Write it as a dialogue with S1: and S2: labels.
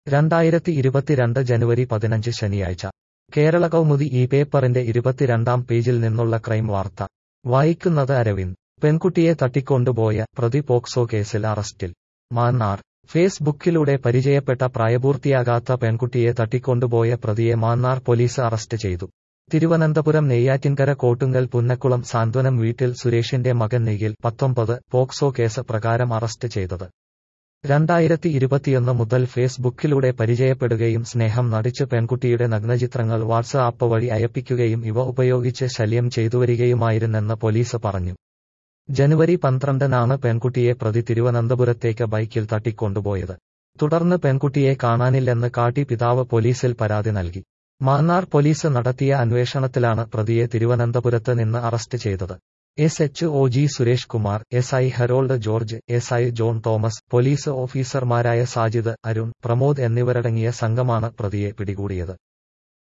S1: രണ്ടായിരത്തി ഇരുപത്തിരണ്ട് ജനുവരി പതിനഞ്ച് ശനിയാഴ്ച കേരള കൗമുദി ഈ പേപ്പറിന്റെ ഇരുപത്തിരണ്ടാം പേജിൽ നിന്നുള്ള ക്രൈം വാർത്ത വായിക്കുന്നത് അരവിന്ദ് പെൺകുട്ടിയെ തട്ടിക്കൊണ്ടുപോയ പ്രതി പോക്സോ കേസിൽ അറസ്റ്റിൽ മാന്നാർ ഫേസ്ബുക്കിലൂടെ പരിചയപ്പെട്ട പ്രായപൂർത്തിയാകാത്ത പെൺകുട്ടിയെ തട്ടിക്കൊണ്ടുപോയ പ്രതിയെ മാന്നാർ പോലീസ് അറസ്റ്റ് ചെയ്തു തിരുവനന്തപുരം നെയ്യാറ്റിൻകര കോട്ടുങ്കൽ പുന്നക്കുളം സാന്ത്വനം വീട്ടിൽ സുരേഷിന്റെ മകൻ നിഖിൽ പത്തൊമ്പത് പോക്സോ കേസ് പ്രകാരം അറസ്റ്റ് ചെയ്തത് രണ്ടായിരത്തി ഇരുപത്തിയൊന്ന് മുതൽ ഫേസ്ബുക്കിലൂടെ പരിചയപ്പെടുകയും സ്നേഹം നടിച്ച് പെൺകുട്ടിയുടെ നഗ്നചിത്രങ്ങൾ വാട്സ്ആപ്പ് വഴി അയപ്പിക്കുകയും ഇവ ഉപയോഗിച്ച് ശല്യം ചെയ്തുവരികയുമായിരുന്നെന്ന് പോലീസ് പറഞ്ഞു ജനുവരി പന്ത്രണ്ടിനാണ് പെൺകുട്ടിയെ പ്രതി തിരുവനന്തപുരത്തേക്ക് ബൈക്കിൽ തട്ടിക്കൊണ്ടുപോയത് തുടർന്ന് പെൺകുട്ടിയെ കാണാനില്ലെന്ന് കാട്ടി പിതാവ് പോലീസിൽ പരാതി നൽകി മാന്നാർ പോലീസ് നടത്തിയ അന്വേഷണത്തിലാണ് പ്രതിയെ തിരുവനന്തപുരത്ത് നിന്ന് അറസ്റ്റ് ചെയ്തത് S H O G Suresh Kumar S I Harold George S I John Thomas police ഓഫീസർമാരായ സാജിദ് അരുൺ പ്രമോദ് എന്നിവരടങ്ങിയ സംഘമാണ് പ്രതിയെ പിടികൂടിയത്